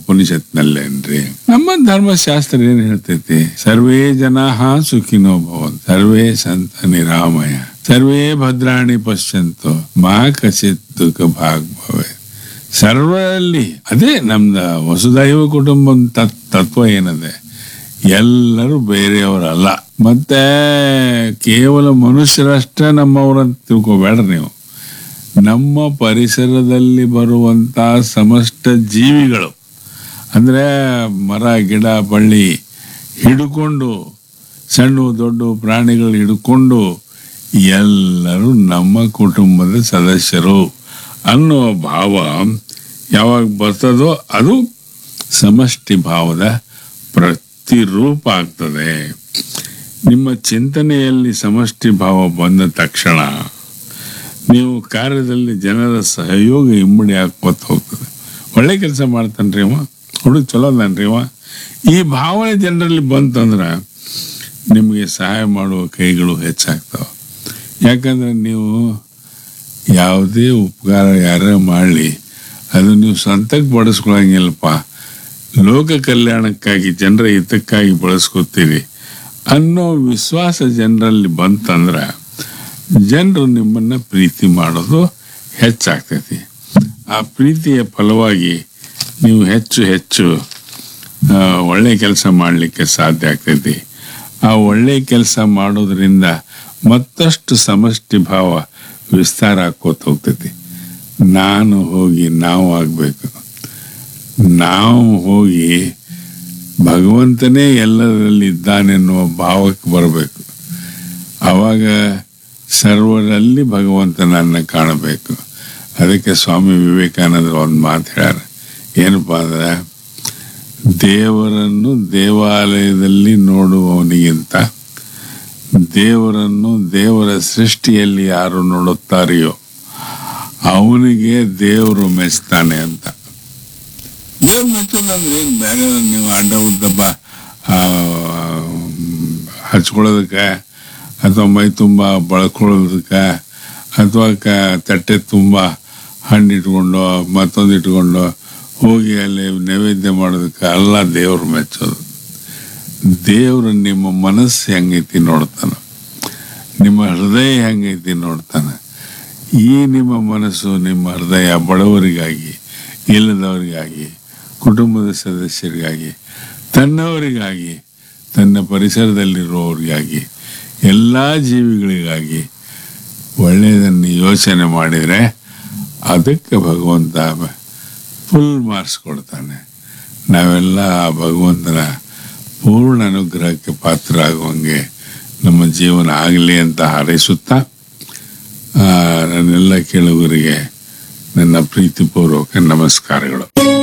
ಉಪನಿಷತ್ನಲ್ಲೇನ್ರಿ ನಮ್ಮ ಧರ್ಮಶಾಸ್ತ್ರ ಏನ್ ಹೇಳ್ತೈತಿ ಸರ್ವೇ ಜನಾ ಸುಖಿನೋ ಭವನ್ ಸರ್ವೇ ಸಂತ ನಿರಾಮಯ ಸರ್ವೇ ಭದ್ರಾಣಿ ಪಶ್ಯಂತು ಮಾ ಕಚಿತ್ ದುಃಖ ಭಾಗ್ ಭವೆ ಸರ್ವರಲ್ಲಿ ಅದೇ ನಮ್ದ ವಸುದೈವ ಕುಟುಂಬ ತತ್- ತತ್ವ ಏನದೆ ಎಲ್ಲರೂ ಬೇರೆಯವರಲ್ಲ ಮತ್ತೆ ಕೇವಲ ಮನುಷ್ಯರಷ್ಟೇ ನಮ್ಮವರಂತ ತಿಳ್ಕೊಬೇಡ್ರಿ ನೀವು ನಮ್ಮ ಪರಿಸರದಲ್ಲಿ ಬರುವಂತ ಸಮಸ್ತ ಜೀವಿಗಳು ಅಂದ್ರೆ ಮರ ಗಿಡ ಬಳ್ಳಿ ಹಿಡ್ಕೊಂಡು ಸಣ್ಣ ದೊಡ್ಡ ಪ್ರಾಣಿಗಳು ಹಿಡ್ಕೊಂಡು ಎಲ್ಲರೂ ನಮ್ಮ ಕುಟುಂಬದ ಸದಸ್ಯರು ಅನ್ನೋ ಭಾವ ಯಾವಾಗ ಬರ್ತದೋ ಅದು ಸಮಷ್ಟಿ ಭಾವದ ಪ್ರತಿರೂಪ ಆಗ್ತದೆ ನಿಮ್ಮ ಚಿಂತನೆಯಲ್ಲಿ ಸಮಷ್ಟಿ ಭಾವ ಬಂದ ತಕ್ಷಣ ನೀವು ಕಾರ್ಯದಲ್ಲಿ ಜನರ ಸಹಯೋಗ ಇಮ್ಮಡಿ ಹಾಕೋತ ಹೋಗ್ತದೆ ಒಳ್ಳೆ ಕೆಲಸ ಮಾಡ್ತಾನ್ರಿ ಅವ ಹುಡುಗ ಚಲೋ ಅದಾನ್ರಿ ಅವ ಈ ಭಾವನೆ ಜನರಲ್ಲಿ ಬಂತಂದ್ರೆ ನಿಮಗೆ ಸಹಾಯ ಮಾಡುವ ಕೈಗಳು ಹೆಚ್ಚಾಗ್ತಾವ ಯಾಕಂದ್ರೆ ನೀವು ಯಾವುದೇ ಉಪಕಾರ ಯಾರ ಮಾಡಲಿ ಅದು ನೀವು ಸ್ವಂತಕ್ಕೆ ಬಳಸ್ಕೊಳಂಗಿಲ್ಲಪ್ಪ ಲೋಕ ಕಲ್ಯಾಣಕ್ಕಾಗಿ ಜನರ ಹಿತಕ್ಕಾಗಿ ಬಳಸ್ಕೊತೀರಿ ಅನ್ನೋ ವಿಶ್ವಾಸ ಜನರಲ್ಲಿ ಬಂತಂದ್ರೆ ಜನರು ನಿಮ್ಮನ್ನ ಪ್ರೀತಿ ಮಾಡೋದು ಹೆಚ್ಚಾಗ್ತೈತಿ ಆ ಪ್ರೀತಿಯ ಫಲವಾಗಿ ನೀವು ಹೆಚ್ಚು ಹೆಚ್ಚು ಆ, ಒಳ್ಳೆ ಕೆಲಸ ಮಾಡಲಿಕ್ಕೆ ಸಾಧ್ಯ ಆಗ್ತೈತಿ ಆ ಒಳ್ಳೆ ಕೆಲಸ ಮಾಡೋದ್ರಿಂದ ಮತ್ತಷ್ಟು ಸಮಷ್ಟಿ ಭಾವ ವಿಸ್ತಾರ ಆಕೋತ ಹೋಗ್ತೈತಿ ನಾನು ಹೋಗಿ ನಾವು ಆಗಬೇಕು ನಾವು ಹೋಗಿ ಭಗವಂತನೇ ಎಲ್ಲರಲ್ಲಿ ಇದ್ದಾನೆನ್ನುವ ಭಾವಕ್ಕೆ ಬರಬೇಕು ಆವಾಗ ಸರ್ವರಲ್ಲಿ ಭಗವಂತನನ್ನ ಕಾಣಬೇಕು ಅದಕ್ಕೆ ಸ್ವಾಮಿ ವಿವೇಕಾನಂದ ಒಂದು ಮಾತು ಹೇಳ್ಯಾರ ಏನಪ್ಪಾ ಅಂದ್ರೆ ದೇವರನ್ನು ದೇವಾಲಯದಲ್ಲಿ ನೋಡುವವನಿಗಿಂತ ದೇವರನ್ನು ದೇವರ ಸೃಷ್ಟಿಯಲ್ಲಿ ಯಾರು ನೋಡುತ್ತಾರೆಯೋ ಅವನಿಗೆ ದೇವರು ಮೆಚ್ತಾನೆ ಅಂತ ದೇವ್ರು ಮೆಚ್ಚೋದಂದ್ರೆ ಏನು ಬೇರೆ ನೀವು ಅಡ್ಡ ಉದ್ದ ಬ ಆ, ಹಚ್ಕೊಳ್ಳೋದಕ್ಕೆ ಅಥವಾ ಮೈ ತುಂಬ ಬಳಕೊಳ್ಳೋದಕ್ಕೆ ಅಥವಾ ಕ ತಟ್ಟೆ ತುಂಬ ಹಣ್ಣು ಇಟ್ಕೊಂಡು ಮತ್ತೊಂದು ಇಟ್ಕೊಂಡು ಹೋಗಿ ಅಲ್ಲಿ ನೈವೇದ್ಯ ಮಾಡೋದಕ್ಕೆ ಅಲ್ಲ ದೇವ್ರು ಮೆಚ್ಚೋದು ದೇವರು ನಿಮ್ಮ ಮನಸ್ಸು ಹೆಂಗೈತಿ ನೋಡ್ತಾನೆ ನಿಮ್ಮ ಹೃದಯ ಹೆಂಗೈತಿ ನೋಡ್ತಾನೆ ಈ ನಿಮ್ಮ ಮನಸ್ಸು ನಿಮ್ಮ ಹೃದಯ ಬಡವರಿಗಾಗಿ ಇಲ್ಲದವರಿಗಾಗಿ ಕುಟುಂಬದ ಸದಸ್ಯರಿಗಾಗಿ ತನ್ನವರಿಗಾಗಿ ತನ್ನ ಪರಿಸರದಲ್ಲಿರುವವರಿಗಾಗಿ ಎಲ್ಲ ಜೀವಿಗಳಿಗಾಗಿ ಒಳ್ಳೆಯದನ್ನು ಯೋಚನೆ ಮಾಡಿದರೆ ಅದಕ್ಕೆ ಭಗವಂತ ಫುಲ್ ಮಾರ್ಕ್ಸ್ ಕೊಡ್ತಾನೆ ನಾವೆಲ್ಲ ಆ ಭಗವಂತನ ಪೂರ್ಣ ಅನುಗ್ರಹಕ್ಕೆ ಪಾತ್ರ ಆಗುವಂಗೆ ನಮ್ಮ ಜೀವನ ಆಗಲಿ ಅಂತ ಹಾರೈಸುತ್ತಾ ಆ, ನನ್ನೆಲ್ಲ ಕೇಳುಗರಿಗೆ ನನ್ನ ಪ್ರೀತಿಪೂರ್ವಕ ನಮಸ್ಕಾರಗಳು